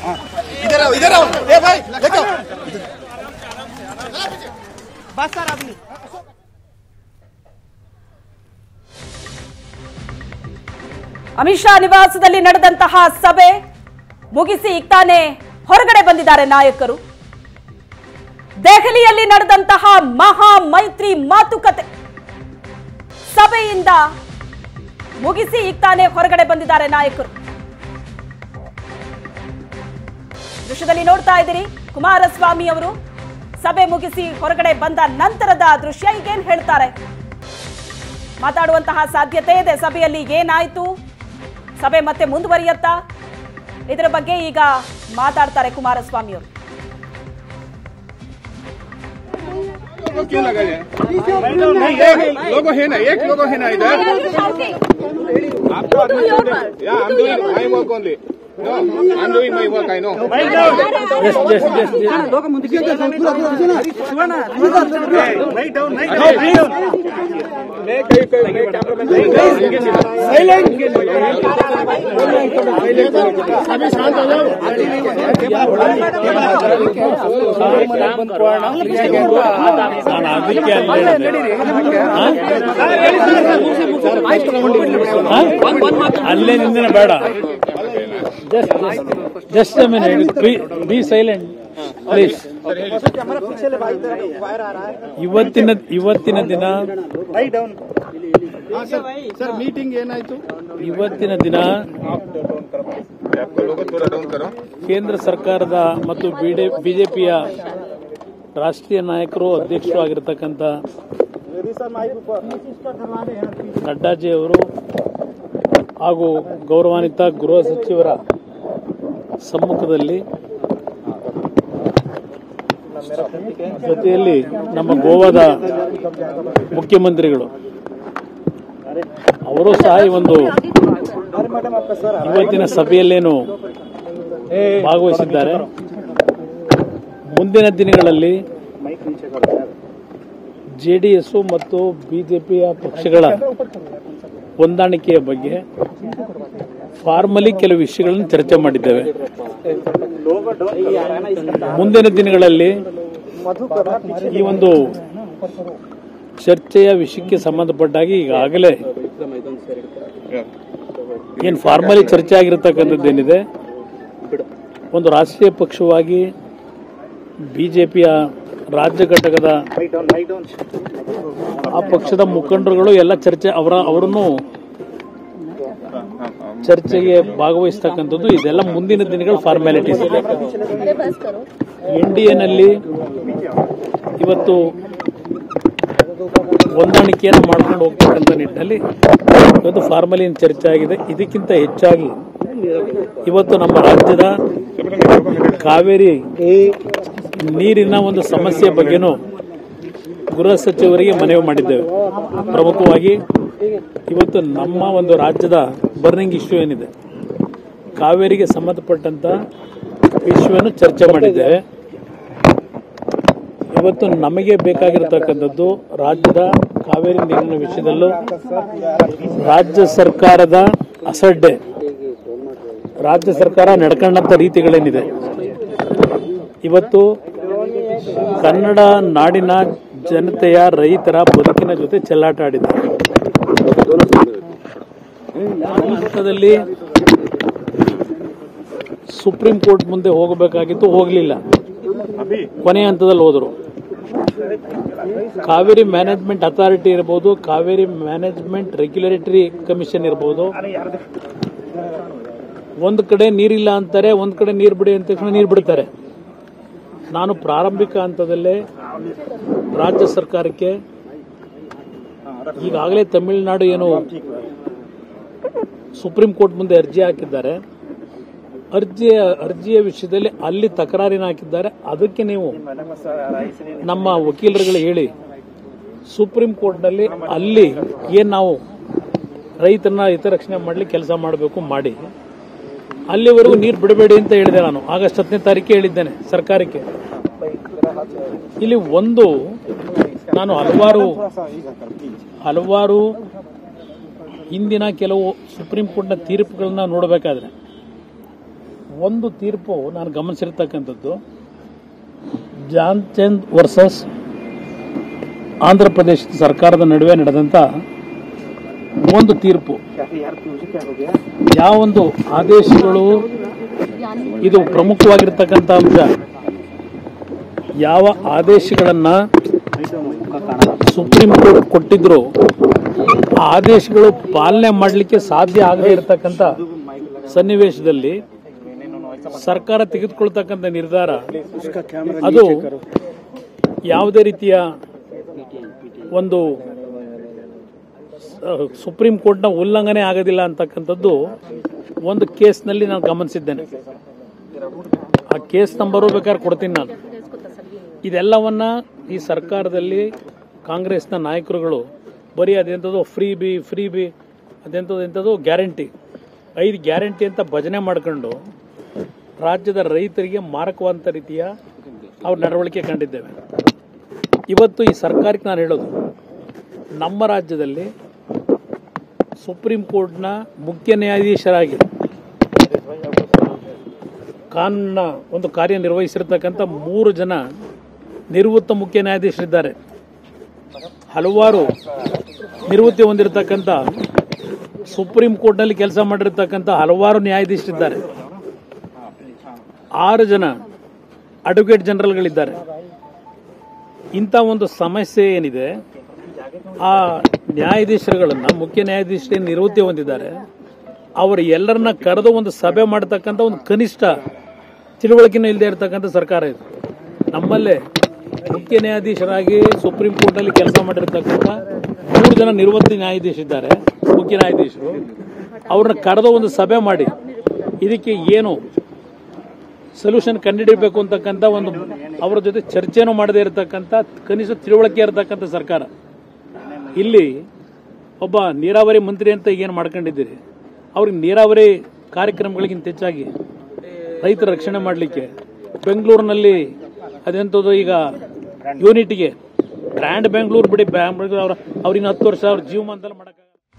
इधर आओ इधर आओ ए भाई देखो बस सर अभी ಅಮಿತ್ ಶಾ ನಿವಾಸದಲ್ಲಿ ನಡೆದಂತಹ ಸಭೆ ಮುಗಿಸಿ ಈಗ ತಾನೇ ಹೊರಗಡೆ ಬಂದಿದ್ದಾರೆ ನಾಯಕರು ದೆಹಲಿಯಲ್ಲಿ ನಡೆದಂತಹ ಮಹಾ ಮೈತ್ರಿ ಮಾತುಕತೆ ಸಭೆಯಿಂದ ಮುಗಿಸಿ ಈಗ ತಾನೇ ಹೊರಗಡೆ ಬಂದಿದ್ದಾರೆ ನಾಯಕರು ದೃಶ್ಯದಲ್ಲಿ ನೋಡ್ತಾ ಇದ್ದೀರಿ ಕುಮಾರಸ್ವಾಮಿ ಅವರು ಸಭೆ ಮುಗಿಸಿ ಹೊರಗಡೆ ಬಂದ ನಂತರದ ದೃಶ್ಯ ಈಗೇನ್ ಹೇಳ್ತಾರೆ ಮಾತಾಡುವಂತಹ ಸಾಧ್ಯತೆ ಇದೆ ಸಭೆಯಲ್ಲಿ ಏನಾಯ್ತು ಸಭೆ ಮತ್ತೆ ಮುಂದುವರಿಯತ್ತಾ ಇದರ ಬಗ್ಗೆ ಈಗ ಮಾತಾಡ್ತಾರೆ ಕುಮಾರಸ್ವಾಮಿ ಅವರು क्यों लगा है एक लोगो है ना एक लोगो है ना इधर आपको या I'm doing my work only. No, I'm doing my work. I know. नहीं कहीं कहीं ನಾನು ಅದಕ್ಕೆ ಅಲ್ಲಿ ಅಲ್ಲೇ ನಿಂದನೆ ಬೇಡ just minute be silent please ಇವತ್ತಿನ ಇವತ್ತಿನ ದಿನ सर मीटिंग ಏನಾಯ್ತು ಇವತ್ತಿನ ದಿನ आपको लोगो थोड़ा डाउन करो ಕೇಂದ್ರ ಸರ್ಕಾರದ ಮತ್ತು ಬಿಜೆಪಿಯ ರಾಷ್ಟ್ರೀಯ ನಾಯಕರು ಅಧ್ಯಕ್ಷರು ಆಗಿರತಕ್ಕಂಥ ನಡ್ಡಾಜಿ ಅವರು ಹಾಗೂ ಗೌರವಾನ್ವಿತ ಗೃಹ ಸಚಿವರ ಸಮ್ಮುಖದಲ್ಲಿ ಜೊತೆಯಲ್ಲಿ ನಮ್ಮ ಗೋವಾದ ಮುಖ್ಯಮಂತ್ರಿಗಳು ಅವರು ಸಹ ಈ ಒಂದು ಇವತ್ತಿನ ಸಭೆಯಲ್ಲೇನು ಭಾಗವಹಿಸಿದ್ದಾರೆ ಮುಂದಿನ ದಿನಗಳಲ್ಲಿ ಜೆಡಿಎಸ್ ಮತ್ತು ಬಿಜೆಪಿಯ ಪಕ್ಷಗಳ ಹೊಂದಾಣಿಕೆಯ ಬಗ್ಗೆ ಫಾರ್ಮಲಿ ಕೆಲವು ವಿಷಯಗಳನ್ನು ಚರ್ಚೆ ಮಾಡಿದ್ದೇವೆ ಮುಂದಿನ ದಿನಗಳಲ್ಲಿ ಈ ಒಂದು ಚರ್ಚೆಯ ವಿಷಯಕ್ಕೆ ಸಂಬಂಧಪಟ್ಟಾಗಿ ಈಗಾಗಲೇ ಏನು ಫಾರ್ಮಲಿ ಚರ್ಚೆ ಆಗಿರತಕ್ಕಂಥದ್ದೇನಿದೆ ಒಂದು ರಾಷ್ಟ್ರೀಯ ಪಕ್ಷವಾಗಿ ಬಿಜೆಪಿಯ ರಾಜ್ಯ ಘಟಕದ ಆ ಪಕ್ಷದ ಮುಖಂಡರುಗಳು ಎಲ್ಲ ಚರ್ಚೆ ಅವರ ಅವರನ್ನು ಚರ್ಚೆಗೆ ಭಾಗವಹಿಸ್ತಕ್ಕಂಥದ್ದು ಇದೆಲ್ಲ ಮುಂದಿನ ದಿನಗಳ ಫಾರ್ಮ್ಯಾಲಿಟೀಸ್ ಇದೆ ಎನ್ ಡಿ ಎನಲ್ಲಿ ಇವತ್ತು ಹೊಂದಾಣಿಕೆಯನ್ನು ಮಾಡ್ಕೊಂಡು ಹೋಗ್ತಕ್ಕಂಥ ನಿಟ್ಟಿನಲ್ಲಿ ಇವತ್ತು ಫಾರ್ಮಲಿ ಚರ್ಚೆ ಆಗಿದೆ ಇದಕ್ಕಿಂತ ಹೆಚ್ಚಾಗಿ ಇವತ್ತು ನಮ್ಮ ರಾಜ್ಯದ ಕಾವೇರಿ ನೀರಿನ ಒಂದು ಸಮಸ್ಯೆ ಬಗ್ಗೆನೂ ಗೃಹ ಸಚಿವರಿಗೆ ಮನವಿ ಮಾಡಿದ್ದೇವೆ ಪ್ರಮುಖವಾಗಿ ಇವತ್ತು ನಮ್ಮ ಒಂದು ರಾಜ್ಯದ ಬರ್ನಿಂಗ್ ಇಶ್ಯೂ ಏನಿದೆ ಕಾವೇರಿಗೆ ಸಂಬಂಧಪಟ್ಟಂತ ಇಶ್ಯೂವನ್ನು ಚರ್ಚೆ ಮಾಡಿದ್ದೇವೆ ಇವತ್ತು ನಮಗೆ ಬೇಕಾಗಿರತಕ್ಕಂಥದ್ದು ರಾಜ್ಯದ ಕಾವೇರಿ ನೀರಿನ ವಿಷಯದಲ್ಲೂ ರಾಜ್ಯ ಸರ್ಕಾರದ ಅಸಡ್ಡೆ ರಾಜ್ಯ ಸರ್ಕಾರ ನಡ್ಕೊಂಡಂತ ರೀತಿಗಳೇನಿದೆ ಇವತ್ತು ಕನ್ನಡ ನಾಡಿನ ಜನತೆಯ ರೈತರ ಬದುಕಿನ ಜೊತೆ ಚೆಲ್ಲಾಟ ಆಡಿದೆ ಈ ಹಂತದಲ್ಲಿ ಸುಪ್ರೀಂ ಕೋರ್ಟ್ ಮುಂದೆ ಹೋಗಬೇಕಾಗಿತ್ತು ಹೋಗಲಿಲ್ಲ ಕೊನೆಯ ಹಂತದಲ್ಲಿ ಹೋದರು ಕಾವೇರಿ ಮ್ಯಾನೇಜ್ಮೆಂಟ್ ಅಥಾರಿಟಿ ಇರ್ಬೋದು ಕಾವೇರಿ ಮ್ಯಾನೇಜ್ಮೆಂಟ್ ರೆಗ್ಯುಲೇಟರಿ ಕಮಿಷನ್ ಇರ್ಬೋದು ಒಂದು ಕಡೆ ನೀರಿಲ್ಲ ಅಂತಾರೆ ಒಂದು ಕಡೆ ನೀರು ಬಿಡಿ ಅಂದ ತಕ್ಷಣ ನೀರು ಬಿಡ್ತಾರೆ ನಾನು ಪ್ರಾರಂಭಿಕ ಹಂತದಲ್ಲೇ ರಾಜ್ಯ ಸರ್ಕಾರಕ್ಕೆ ಈಗಾಗಲೇ ತಮಿಳುನಾಡು ಏನು ಸುಪ್ರೀಂ ಕೋರ್ಟ್ ಮುಂದೆ ಅರ್ಜಿ ಹಾಕಿದ್ದಾರೆ ಅರ್ಜಿಯ ಅರ್ಜಿಯ ವಿಷಯದಲ್ಲಿ ಅಲ್ಲಿ ತಕರಾರಿನ ಹಾಕಿದ್ದಾರೆ ಅದಕ್ಕೆ ನೀವು ನಮ್ಮ ವಕೀಲರುಗಳು ಹೇಳಿ ಸುಪ್ರೀಂ ಕೋರ್ಟ್ನಲ್ಲಿ ಅಲ್ಲಿ ಏನು ನಾವು ರೈತರನ್ನ ಹಿತರಕ್ಷಣೆ ಮಾಡಲಿಕ್ಕೆ ಕೆಲಸ ಮಾಡಬೇಕು ಮಾಡಿ ಅಲ್ಲಿವರೆಗೂ ನೀರು ಬಿಡಬೇಡಿ ಅಂತ ಹೇಳಿದೆ ನಾನು ಆಗಸ್ಟ್ ಹತ್ತನೇ ತಾರೀಕೆ ಹೇಳಿದ್ದೇನೆ ಸರ್ಕಾರಕ್ಕೆ ಇಲ್ಲಿ ಒಂದು ನಾನು ಹಲವಾರು ಹಲವಾರು ಹಿಂದಿನ ಕೆಲವು ಸುಪ್ರೀಂ ಕೋರ್ಟ್ನ ತೀರ್ಪುಗಳನ್ನ ನೋಡಬೇಕಾದ್ರೆ ಒಂದು ತೀರ್ಪು ನಾನು ಗಮನಿಸಿರ್ತಕ್ಕಂಥದ್ದು ಜಾನ್ ಚಂದ್ ವರ್ಸಸ್ ಆಂಧ್ರ ಪ್ರದೇಶದ ಸರ್ಕಾರದ ನಡುವೆ ನಡೆದಂತ ಒಂದು ತೀರ್ಪು ಯಾವೊಂದು ಆದೇಶಗಳು ಇದು ಪ್ರಮುಖವಾಗಿರ್ತಕ್ಕಂಥ ಅಂಶ ಯಾವ ಆದೇಶಗಳನ್ನ ಸುಪ್ರೀಂ ಕೋರ್ಟ್ ಕೊಟ್ಟಿದ್ರು ಆ ಆದೇಶಗಳು ಪಾಲನೆ ಮಾಡಲಿಕ್ಕೆ ಸಾಧ್ಯ ಆಗದೇ ಇರತಕ್ಕಂಥ ಸನ್ನಿವೇಶದಲ್ಲಿ ಸರ್ಕಾರ ತೆಗೆದುಕೊಳ್ತಕ್ಕಂಥ ನಿರ್ಧಾರ ಅದು ಯಾವುದೇ ರೀತಿಯ ಒಂದು ಸ- ಸುಪ್ರೀಂ ಕೋರ್ಟ್ನ ಉಲ್ಲಂಘನೆ ಆಗೋದಿಲ್ಲ ಅಂತಕ್ಕಂಥದ್ದು ಒಂದು ಕೇಸ್ನಲ್ಲಿ ನಾನು ಗಮನಿಸಿದ್ದೇನೆ ಆ ಕೇಸ್ ನಂಬರು ಬೇಕಾದ್ರೆ ಕೊಡ್ತೀನಿ ನಾನು ಇದೆಲ್ಲವನ್ನ ಈ ಸರ್ಕಾರದಲ್ಲಿ ಕಾಂಗ್ರೆಸ್ನ ನಾಯಕರುಗಳು ಬರೀ ಅದೆಂಥದ್ದು ಫ್ರೀ ಬಿ ಫ್ರೀ ಬಿ ಅದೆಂಥದ್ದು ಎಂಥದ್ದು ಗ್ಯಾರಂಟಿ ಐದು ಗ್ಯಾರಂಟಿ ಅಂತ ಭಜನೆ ಮಾಡ್ಕೊಂಡು ರಾಜ್ಯದ ರೈತರಿಗೆ ಮಾರಕವಾದಂಥ ರೀತಿಯ ಅವ್ರ ನಡವಳಿಕೆ ಕಂಡಿದ್ದೇವೆ ಇವತ್ತು ಈ ಸರ್ಕಾರಕ್ಕೆ ನಾನು ಹೇಳೋದು ನಮ್ಮ ರಾಜ್ಯದಲ್ಲಿ ಸುಪ್ರೀಂ ಕೋರ್ಟ್ನ ಮುಖ್ಯ ನ್ಯಾಯಾಧೀಶರಾಗಿ ಕಾನೂನಿನ ಒಂದು ಕಾರ್ಯನಿರ್ವಹಿಸಿರ್ತಕ್ಕಂಥ ಮೂರು ಜನ ನಿವೃತ್ತ ಮುಖ್ಯ ನ್ಯಾಯಾಧೀಶರಿದ್ದಾರೆ ಹಲವಾರು ನಿವೃತ್ತಿ ಹೊಂದಿರತಕ್ಕಂಥ ಸುಪ್ರೀಂ ಕೋರ್ಟ್ನಲ್ಲಿ ಕೆಲಸ ಮಾಡಿರ್ತಕ್ಕಂಥ ಹಲವಾರು ನ್ಯಾಯಾಧೀಶರಿದ್ದಾರೆ ಆರು ಜನ ಅಡ್ವೊಕೇಟ್ ಜನರಲ್ಗಳಿದ್ದಾರೆ ಇಂಥ ಒಂದು ಸಮಸ್ಯೆ ಏನಿದೆ ಆ ನ್ಯಾಯಾಧೀಶರುಗಳನ್ನ ಮುಖ್ಯ ನ್ಯಾಯಾಧೀಶರು ನಿವೃತ್ತಿ ಹೊಂದಿದ್ದಾರೆ ಅವರು ಎಲ್ಲರನ್ನ ಕರೆದು ಒಂದು ಸಭೆ ಮಾಡತಕ್ಕಂಥ ಒಂದು ಕನಿಷ್ಠ ತಿಳುವಳಿಕೆನೂ ಇಲ್ಲದೆ ಇರತಕ್ಕಂಥ ಸರ್ಕಾರ ಇದು ನಮ್ಮಲ್ಲೇ ಮುಖ್ಯ ನ್ಯಾಯಾಧೀಶರಾಗಿ ಸುಪ್ರೀಂ ಕೋರ್ಟಲ್ಲಿ ಕೆಲಸ ಮಾಡಿರ್ತಕ್ಕಂಥ ಮೂರು ಜನ ನಿವೃತ್ತಿ ನ್ಯಾಯಾಧೀಶರಿದ್ದಾರೆ ಮುಖ್ಯ ನ್ಯಾಯಾಧೀಶರು ಅವ್ರನ್ನ ಕರೆದು ಒಂದು ಸಭೆ ಮಾಡಿ ಇದಕ್ಕೆ ಏನು ಸೊಲ್ಯೂಷನ್ ಕಂಡುಹಿಡಿಯಬೇಕು ಅಂತಕ್ಕಂಥ ಒಂದು ಅವರ ಜೊತೆ ಚರ್ಚೆನೂ ಮಾಡದೇ ಇರತಕ್ಕಂಥ ಕನಿಷ್ಠ ತಿಳುವಳಿಕೆ ಇರತಕ್ಕಂಥ ಸರ್ಕಾರ ಇಲ್ಲಿ ಒಬ್ಬ ನೀರಾವರಿ ಮಂತ್ರಿ ಅಂತ ಏನು ಮಾಡ್ಕೊಂಡಿದ್ದೀರಿ ಅವ್ರಿಗೆ ನೀರಾವರಿ ಕಾರ್ಯಕ್ರಮಗಳಿಗಿಂತ ಹೆಚ್ಚಾಗಿ ರೈತರ ರಕ್ಷಣೆ ಮಾಡಲಿಕ್ಕೆ ಬೆಂಗಳೂರಿನಲ್ಲಿ ಅದೆಂಥದ್ದು ಈಗ ಯೂನಿಟ್ಗೆ ಗ್ರ್ಯಾಂಡ್ ಬೆಂಗಳೂರು ಬಿಡಿ ಬೆಂಗಳೂರು ಅವ್ರ ಅವ್ರಿನ್ನ ಹತ್ತು ವರ್ಷ ಅವ್ರ ಜೀವಮಾನದಲ್ಲಿ ಮಾಡೋಕ್ಕಾಗಲ್ಲ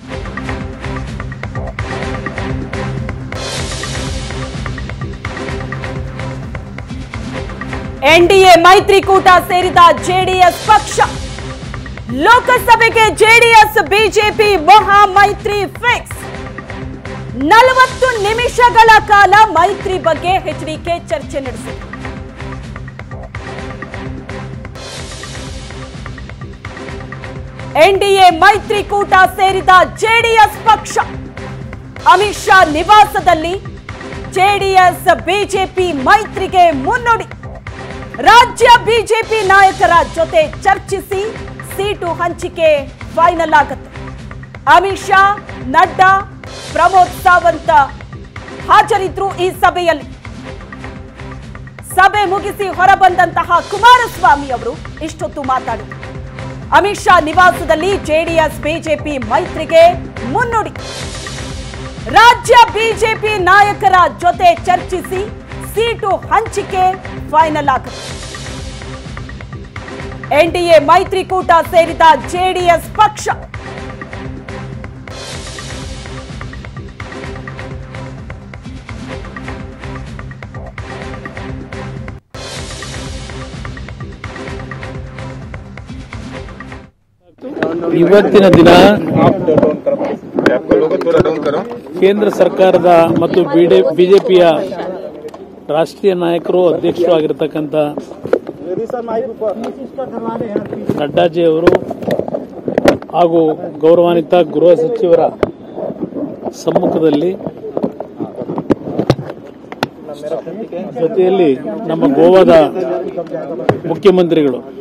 ಎನ್ಡಿಎ ಮೈತ್ರಿಕೂಟ ಸೇರಿದ ಜೆಡಿಎಸ್ ಪಕ್ಷ ಲೋಕಸಭೆಗೆ ಜೆಡಿಎಸ್ ಬಿಜೆಪಿ ಮಹಾ ಮೈತ್ರಿ ಫಿಕ್ಸ್ ನಲವತ್ತು ನಿಮಿಷಗಳ ಕಾಲ ಮೈತ್ರಿ ಬಗ್ಗೆ ಎಚ್ಡಿಕೆ ಚರ್ಚೆ ನಡೆಸಿದರು ಎನ್ಡಿಎ ಮೈತ್ರಿಕೂಟ ಸೇರಿದ ಜೆಡಿಎಸ್ ಪಕ್ಷ ಅಮಿತ್ ಶಾ ನಿವಾಸದಲ್ಲಿ ಜೆಡಿಎಸ್ ಬಿಜೆಪಿ ಮೈತ್ರಿಗೆ ಮುನ್ನುಡಿ ರಾಜ್ಯ ಬಿಜೆಪಿ ನಾಯಕರ ಜೊತೆ ಚರ್ಚಿಸಿ ಸೀಟು ಹಂಚಿಕೆ ಫೈನಲ್ ಆಗುತ್ತೆ ಅಮಿತ್ ಶಾ ನಡ್ಡಾ ಪ್ರಮೋದ್ ಸಾವಂತ್ ಹಾಜರಿದ್ರು ಈ ಸಭೆಯಲ್ಲಿ ಸಭೆ ಮುಗಿಸಿ ಹೊರಬಂದಂತಹ ಕುಮಾರಸ್ವಾಮಿ ಅವರು ಇಷ್ಟೊತ್ತು ಮಾತಾಡಿದರು ಅಮಿತ್ ಶಾ ನಿವಾಸದಲ್ಲಿ ಜೆಡಿಎಸ್ ಬಿಜೆಪಿ ಮೈತ್ರಿಗೆ ಮುನ್ನುಡಿ ರಾಜ್ಯ ಬಿಜೆಪಿ ನಾಯಕರ ಜೊತೆ ಚರ್ಚಿಸಿ ಸೀಟು ಹಂಚಿಕೆ ಫೈನಲ್ ಆಗುತ್ತೆ ಎನ್ಡಿಎ ಮೈತ್ರಿಕೂಟ ಸೇರಿದ ಜೆಡಿಎಸ್ ಪಕ್ಷ ಇವತ್ತಿನ ದಿನ आपको लोगों थोड़ा डाउन करो ಕೇಂದ್ರ ಸರ್ಕಾರದ ಮತ್ತು ಬಿಜೆಪಿಯ ರಾಷ್ಟ್ರೀಯ ನಾಯಕರು ಅಧ್ಯಕ್ಷರು ಆಗಿರತಕ್ಕಂಥ ನಡ್ಡಾಜಿ ಅವರು ಹಾಗೂ ಗೌರವಾನ್ವಿತ ಗೃಹ ಸಚಿವರ ಸಮ್ಮುಖದಲ್ಲಿ ಜೊತೆಯಲ್ಲಿ ನಮ್ಮ ಗೋವಾದ ಮುಖ್ಯಮಂತ್ರಿಗಳು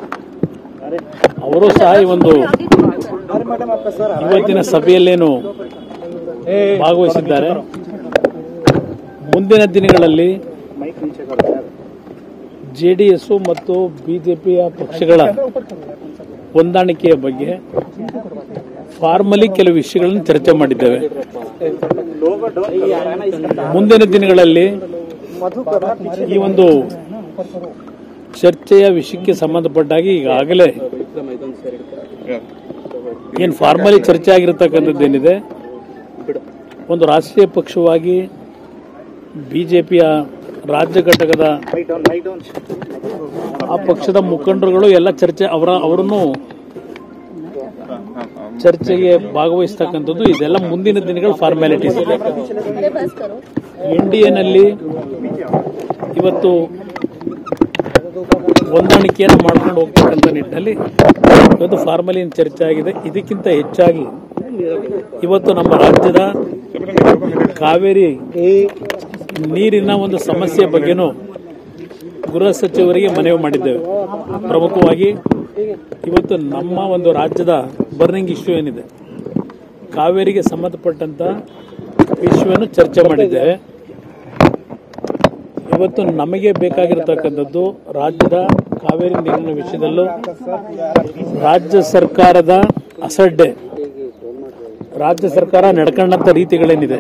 ಅವರು ಸಹ ಈ ಒಂದು ಇವತ್ತಿನ ಸಭೆಯಲ್ಲೇನು ಭಾಗವಹಿಸಿದ್ದಾರೆ ಮುಂದಿನ ದಿನಗಳಲ್ಲಿ ಜೆಡಿಎಸ್ ಮತ್ತು ಬಿಜೆಪಿಯ ಪಕ್ಷಗಳ ಹೊಂದಾಣಿಕೆಯ ಬಗ್ಗೆ ಫಾರ್ಮಲಿ ಕೆಲವು ವಿಷಯಗಳನ್ನು ಚರ್ಚೆ ಮಾಡಿದ್ದೇವೆ ಮುಂದಿನ ದಿನಗಳಲ್ಲಿ ಈ ಒಂದು ಚರ್ಚೆಯ ವಿಷಯಕ್ಕೆ ಸಂಬಂಧಪಟ್ಟಾಗಿ ಈಗಾಗಲೇ ಏನು ಫಾರ್ಮಲಿ ಚರ್ಚೆ ಆಗಿರತಕ್ಕಂಥದ್ದೇನಿದೆ ಒಂದು ರಾಷ್ಟ್ರೀಯ ಪಕ್ಷವಾಗಿ ಬಿಜೆಪಿಯ ರಾಜ್ಯ ಘಟಕದ ಆ ಪಕ್ಷದ ಮುಖಂಡರುಗಳು ಎಲ್ಲ ಚರ್ಚೆ ಅವರ ಅವರನ್ನು ಚರ್ಚೆಗೆ ಭಾಗವಹಿಸ್ತಕ್ಕಂಥದ್ದು ಇದೆಲ್ಲ ಮುಂದಿನ ದಿನಗಳ ಫಾರ್ಮ್ಯಾಲಿಟೀಸ್ ಇದೆ ಎನ್ ಡಿ ಎನಲ್ಲಿ ಇವತ್ತು ಹೊಂದಾಣಿಕೆಯನ್ನು ಮಾಡ್ಕೊಂಡು ಹೋಗ್ತಕ್ಕಂಥ ನಿಟ್ಟಿನಲ್ಲಿ ಇವತ್ತು ಫಾರ್ಮಲಿ ಚರ್ಚೆ ಆಗಿದೆ ಇದಕ್ಕಿಂತ ಹೆಚ್ಚಾಗಿ ಇವತ್ತು ನಮ್ಮ ರಾಜ್ಯದ ಕಾವೇರಿ ನೀರಿನ ಒಂದು ಸಮಸ್ಯೆ ಬಗ್ಗೆನೂ ಗೃಹ ಸಚಿವರಿಗೆ ಮನವಿ ಮಾಡಿದ್ದೇವೆ ಪ್ರಮುಖವಾಗಿ ಇವತ್ತು ನಮ್ಮ ಒಂದು ರಾಜ್ಯದ ಬರ್ನಿಂಗ್ ಇಶ್ಯೂ ಏನಿದೆ ಕಾವೇರಿಗೆ ಸಂಬಂಧಪಟ್ಟಂತ ಇಶ್ಯೂವನ್ನು ಚರ್ಚೆ ಮಾಡಿದ್ದೇವೆ ಇವತ್ತು ನಮಗೆ ಬೇಕಾಗಿರತಕ್ಕಂಥದ್ದು ರಾಜ್ಯದ ಕಾವೇರಿ ನೀರಿನ ವಿಷಯದಲ್ಲೂ ರಾಜ್ಯ ಸರ್ಕಾರದ ಅಸಡ್ಡೆ ರಾಜ್ಯ ಸರ್ಕಾರ ನಡ್ಕೊಂಡಂತ ರೀತಿಗಳೇನಿದೆ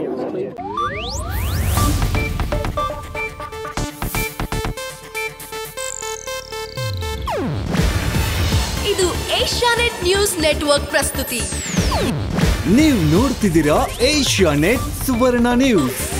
ಇದು ಏಷ್ಯಾನೆಟ್ ನ್ಯೂಸ್ ನೆಟ್ವರ್ಕ್ ಪ್ರಸ್ತುತಿ ನೀವು ನೋಡ್ತಿದ್ದೀರಾ ಏಷ್ಯಾ ನೆಟ್ ಸುವರ್ಣ ನ್ಯೂಸ್